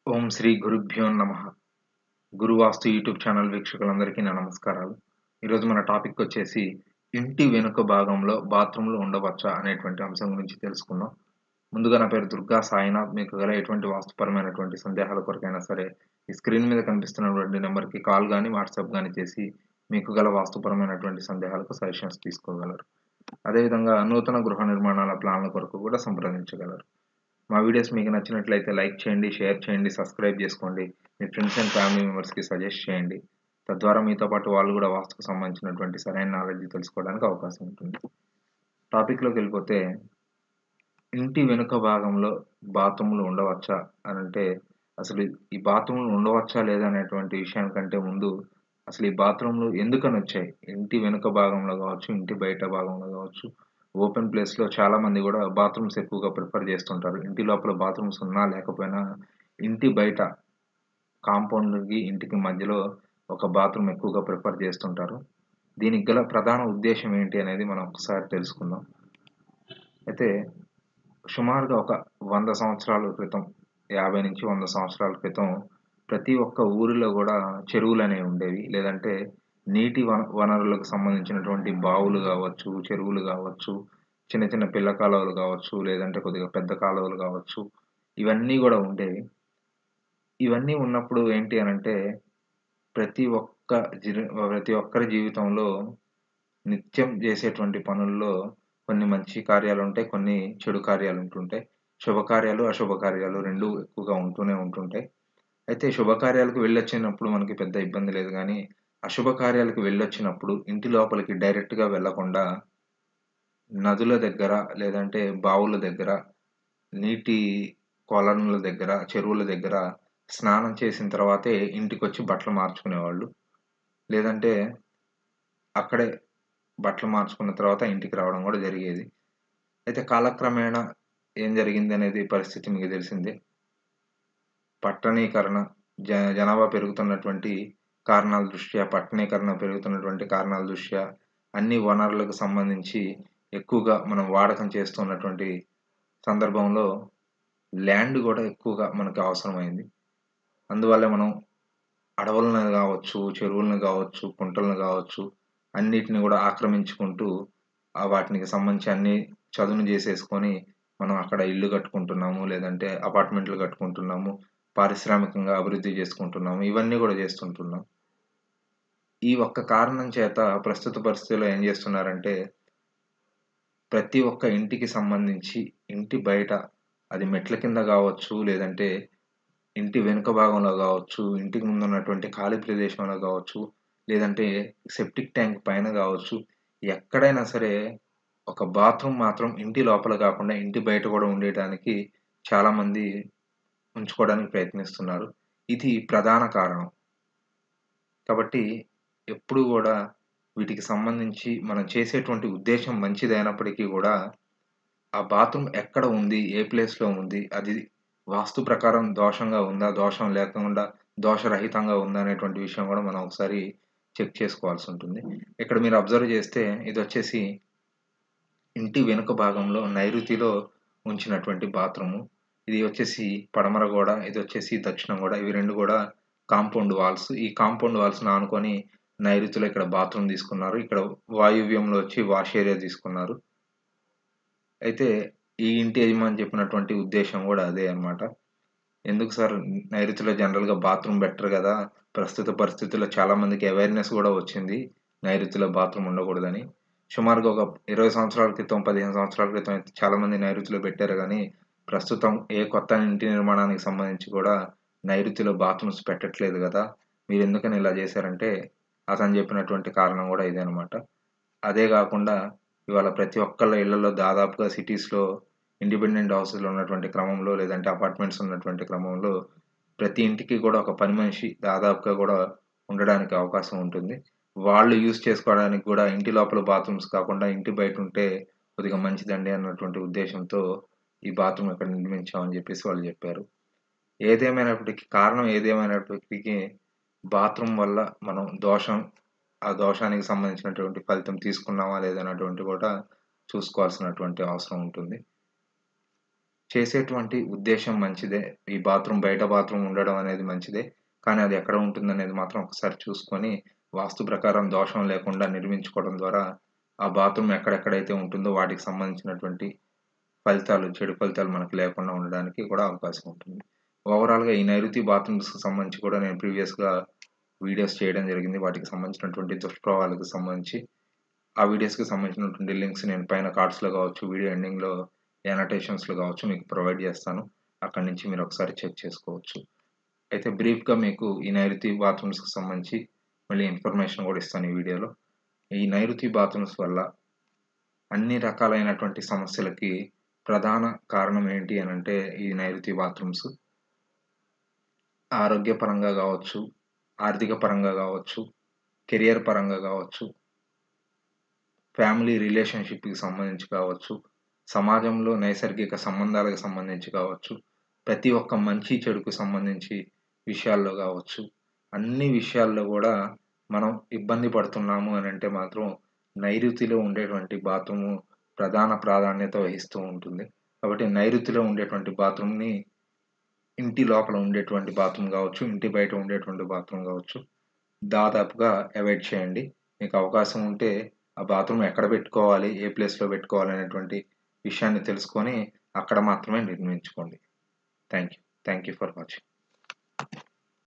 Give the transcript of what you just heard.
ఓం శ్రీ గురుభ్యో నమ గురువాస్తు YouTube channel వీక్షకులందరికీ నా నమస్కారాలు ఈరోజు మన టాపిక్ వచ్చేసి ఇంటి వెనుక భాగంలో బాత్రూంలు ఉండవచ్చా అనేటువంటి అంశం గురించి తెలుసుకుందాం ముందుగా నా పేరు దుర్గా సాయినాథ్ మీకు గల ఎటువంటి వాస్తుపరమైనటువంటి సందేహాల కొరకైనా సరే ఈ స్క్రీన్ మీద కనిపిస్తున్నటువంటి నెంబర్కి కాల్ కానీ వాట్సాప్ కానీ చేసి మీకు గల వాస్తుపరమైనటువంటి సందేహాలకు సజెషన్స్ తీసుకోగలరు అదేవిధంగా నూతన గృహ నిర్మాణాల ప్లాన్ల కొరకు కూడా సంప్రదించగలరు మా వీడియోస్ మీకు నచ్చినట్లయితే లైక్ చేయండి షేర్ చేయండి సబ్స్క్రైబ్ చేసుకోండి మీ ఫ్రెండ్స్ అండ్ ఫ్యామిలీ మెంబర్స్కి సజెస్ట్ చేయండి తద్వారా మీతో పాటు వాళ్ళు కూడా వాస్తుకు సంబంధించినటువంటి సరైన నాలెడ్జ్ తెలుసుకోవడానికి అవకాశం ఉంటుంది టాపిక్లోకి వెళ్ళిపోతే ఇంటి వెనుక భాగంలో బాత్రూమ్లు ఉండవచ్చా అని అంటే అసలు ఈ బాత్రూమ్లు ఉండవచ్చా లేదా అనేటువంటి విషయానికంటే ముందు అసలు ఈ బాత్రూమ్లు ఎందుకని వచ్చాయి ఇంటి వెనుక భాగంలో కావచ్చు ఇంటి బయట భాగంలో కావచ్చు ఓపెన్ ప్లేస్లో చాలా మంది కూడా బాత్రూమ్స్ ఎక్కువగా ప్రిఫర్ చేస్తుంటారు ఇంటి లోపల బాత్రూమ్స్ ఉన్నా లేకపోయినా ఇంటి బయట కాంపౌండ్కి ఇంటికి మధ్యలో ఒక బాత్రూమ్ ఎక్కువగా ప్రిఫర్ చేస్తుంటారు దీనికి గల ప్రధాన ఉద్దేశం ఏంటి అనేది మనం ఒకసారి తెలుసుకుందాం అయితే సుమారుగా ఒక వంద సంవత్సరాల క్రితం యాభై నుంచి వంద సంవత్సరాల క్రితం ప్రతి ఒక్క ఊరిలో కూడా చెరువులు అనేవి ఉండేవి లేదంటే నీటి వన వనరులకు సంబంధించినటువంటి బావులు కావచ్చు చెరువులు కావచ్చు చిన్న చిన్న పిల్ల కాలువలు కావచ్చు లేదంటే కొద్దిగా పెద్ద కాలువలు కావచ్చు ఇవన్నీ కూడా ఉండేవి ఇవన్నీ ఉన్నప్పుడు ఏంటి అని అంటే ప్రతి ఒక్క జీ- ప్రతి ఒక్కరి జీవితంలో నిత్యం చేసేటువంటి పనుల్లో కొన్ని మంచి కార్యాలు ఉంటాయి కొన్ని చెడు కార్యాలు ఉంటుంటాయి శుభకార్యాలు అశుభ కార్యాలు రెండు ఎక్కువగా ఉంటూనే ఉంటుంటాయి అయితే శుభకార్యాలకు వెళ్ళొచ్చినప్పుడు మనకి పెద్ద ఇబ్బంది లేదు కానీ అశుభ కార్యాలకు వెళ్ళొచ్చినప్పుడు ఇంటి లోపలికి డైరెక్ట్గా వెళ్లకుండా నదుల దగ్గర లేదంటే బావుల దగ్గర నీటి కొలనుల దగ్గర చెరువుల దగ్గర స్నానం చేసిన తర్వాతే ఇంటికి వచ్చి బట్టలు మార్చుకునేవాళ్ళు లేదంటే అక్కడే బట్టలు మార్చుకున్న తర్వాత ఇంటికి రావడం కూడా జరిగేది అయితే కాలక్రమేణా ఏం జరిగింది అనేది పరిస్థితి మీకు తెలిసిందే పట్టణీకరణ జ జనాభా పెరుగుతున్నటువంటి కారణాల దృష్ట్యా పట్టణీకరణ పెరుగుతున్నటువంటి కారణాల దృష్ట్యా అన్ని వనరులకు సంబంధించి ఎక్కువగా మనం వాడకం చేస్తున్నటువంటి సందర్భంలో ల్యాండ్ కూడా ఎక్కువగా మనకు అవసరమైంది అందువల్ల మనం అడవులను కావచ్చు చెరువులను కావచ్చు కుంటలను కావచ్చు అన్నిటిని కూడా ఆక్రమించుకుంటూ ఆ వాటికి సంబంధించి అన్ని చదును చేసేసుకొని మనం అక్కడ ఇల్లు కట్టుకుంటున్నాము లేదంటే అపార్ట్మెంట్లు కట్టుకుంటున్నాము పారిశ్రామికంగా అభివృద్ధి చేసుకుంటున్నాము ఇవన్నీ కూడా చేస్తుంటున్నాం ఈ ఒక్క కారణం చేత ప్రస్తుత పరిస్థితిలో ఏం చేస్తున్నారంటే ప్రతి ఒక్క ఇంటికి సంబంధించి ఇంటి బయట అది మెట్ల కింద కావచ్చు లేదంటే ఇంటి వెనుక భాగంలో కావచ్చు ఇంటికి ముందు ఉన్నటువంటి ఖాళీ ప్రదేశంలో కావచ్చు లేదంటే సెప్టిక్ ట్యాంక్ పైన కావచ్చు ఎక్కడైనా సరే ఒక బాత్రూమ్ మాత్రం ఇంటి లోపల కాకుండా ఇంటి బయట కూడా ఉండేటానికి చాలామంది ఉంచుకోవడానికి ప్రయత్నిస్తున్నారు ఇది ప్రధాన కారణం కాబట్టి ఎప్పుడు కూడా వీటికి సంబంధించి మనం చేసేటువంటి ఉద్దేశం మంచిదైనప్పటికీ కూడా ఆ బాత్రూమ్ ఎక్కడ ఉంది ఏ ప్లేస్లో ఉంది అది వాస్తు ప్రకారం దోషంగా ఉందా దోషం లేకుండా దోషరహితంగా ఉందా అనేటువంటి విషయం కూడా మనం ఒకసారి చెక్ చేసుకోవాల్సి ఉంటుంది ఇక్కడ మీరు అబ్జర్వ్ చేస్తే ఇది వచ్చేసి ఇంటి వెనుక భాగంలో నైరుతిలో ఉంచినటువంటి బాత్రూము ఇది వచ్చేసి పడమర గోడ ఇది వచ్చేసి దక్షిణం గోడ ఇవి రెండు కూడా కాంపౌండ్ వాల్స్ ఈ కాంపౌండ్ వాల్స్ ఆనుకొని నైరుతిలో ఇక్కడ బాత్రూమ్ తీసుకున్నారు ఇక్కడ వాయువ్యంలో వచ్చి వాష్ ఏరియా తీసుకున్నారు అయితే ఈ ఇంటి యజమాని చెప్పినటువంటి ఉద్దేశం కూడా అదే అన్నమాట ఎందుకు సార్ నైరుతిలో జనరల్గా బాత్రూమ్ బెటర్ కదా ప్రస్తుత పరిస్థితుల్లో చాలా మందికి అవేర్నెస్ కూడా వచ్చింది నైరుతిలో బాత్రూమ్ ఉండకూడదని సుమారుగా ఒక ఇరవై సంవత్సరాల క్రితం పదిహేను సంవత్సరాల క్రితం అయితే చాలా మంది నైరుతిలో పెట్టారు కానీ ప్రస్తుతం ఏ కొత్త ఇంటి నిర్మాణానికి సంబంధించి కూడా నైరుతిలో బాత్రూమ్స్ పెట్టట్లేదు కదా మీరు ఎందుకని ఇలా చేశారంటే అతను చెప్పినటువంటి కారణం కూడా ఇదే అనమాట అదే కాకుండా ఇవాళ ప్రతి ఒక్కళ్ళ ఇళ్లలో దాదాపుగా సిటీస్లో ఇండిపెండెంట్ హౌసెస్లో ఉన్నటువంటి క్రమంలో లేదంటే అపార్ట్మెంట్స్ ఉన్నటువంటి క్రమంలో ప్రతి ఇంటికి కూడా ఒక పని మనిషి దాదాపుగా కూడా ఉండడానికి అవకాశం ఉంటుంది వాళ్ళు యూజ్ చేసుకోవడానికి కూడా ఇంటి లోపల బాత్రూమ్స్ కాకుండా ఇంటి బయట ఉంటే కొద్దిగా మంచిదండి అన్నటువంటి ఉద్దేశంతో ఈ బాత్రూమ్ ఇక్కడ నిర్మించామని చెప్పేసి వాళ్ళు చెప్పారు ఏదేమైనప్పటికీ కారణం ఏదేమైనప్పటికీ బాత్రూమ్ వల్ల మనం దోషం ఆ దోషానికి సంబంధించినటువంటి ఫలితం తీసుకున్నామా లేదన్నటువంటి కూడా చూసుకోవాల్సినటువంటి అవసరం ఉంటుంది చేసేటువంటి ఉద్దేశ్యం మంచిదే. ఈ బాత్రూమ్ బయట బాత్రూమ్ ఉండడం అనేది మంచిదే. కానీ అది ఎక్కడ ఉంటుందనేది మాత్రం ఒకసారి చూసుకొని, వాస్తు ప్రకారం దోషం లేకుండా నిర్మించుకోవడం ద్వారా, ఆ బాత్రూమ్ ఎక్కడెక్కడైతే ఉంటుందో వాటికి సంబంధించినటువంటి ఫలితాలు, చెడు ఫలితాలు మనకు లేకుండా ఉండడానికి కూడా అవకాశం ఉంటుంది. ఓవరాల్‌గా ఈ నైరుతి బాత్రూమ్స్‌కి సంబంధించి కూడా నేను ప్రీవియస్‌గా వీడియోస్ చేయడం జరిగింది. వాటికి సంబంధించినటువంటి దుష్ప్రభావాలకు సంబంధించి, ఆ వీడియోస్‌కి సంబంధించినటువంటి లింక్స్ నేను పైన కార్డ్స్‌లో కావచ్చు, వీడియో ఎండింగ్‌లో యానోటేషన్స్‌లో కావచ్చు మీకు ప్రొవైడ్ చేస్తాను. అక్కడి నుంచి మీరు ఒకసారి చెక్ చేసుకోవచ్చు. అయితే బ్రీఫ్‌గా మీకు ఈ నైరుతి బాత్రూమ్స్‌కి సంబంధించి మళ్ళీ ఇన్ఫర్మేషన్ కూడా ఇస్తాను ఈ వీడియోలో. ఈ నైరుతి బాత్రూమ్స్ వల్ల అన్ని రకాలైనటువంటి సమస్యలకి ప్రధాన కారణం ఏంటి అనంటే ఈ నైరుతి బాత్రూమ్స్. ఆరోగ్యపరంగా గావచ్చు, ఆర్థిక పరంగా గావచ్చు, కెరియర్ పరంగా గావచ్చు, ఫ్యామిలీ రిలేషన్‌షిప్‌కి సంబంధించి కావచ్చు, సమాజంలో నైసర్గిక సంబంధాలకు సంబంధించి కావచ్చు, ప్రతి ఒక్క మంచి చెడుకు సంబంధించి విషయాల్లో గావచ్చు, అన్ని విషయాల్లో గూడా మనం ఇబ్బంది పడుతున్నాము అనంటే మాత్రం నైరుతిలో ఉండేటువంటి బాత్రూము ప్రధాన ప్రాధాన్యత వహిస్తూ ఉంటుంది. కాబట్టి నైరుతిలో ఉండేటువంటి బాత్రూమ్‌ని ఇంటి లోపల ఉండేటువంటి బాత్రూమ్ గావచ్చు, ఇంటి బయట ఉండేటువంటి బాత్రూమ్ గావచ్చు, దాదాపుగా అవాయిడ్ చేయండి. మీకు అవకాశం ఉంటే ఆ బాత్రూమ్ ఎక్కడ పెట్టుకోవాలి, ఏ ప్లేస్‌లో పెట్టుకోవాలి అనేటువంటి విషయాన్ని తెలుసుకొని అక్కడ మాత్రమే నిర్మించుకోండి. Thank you. Thank you for watching.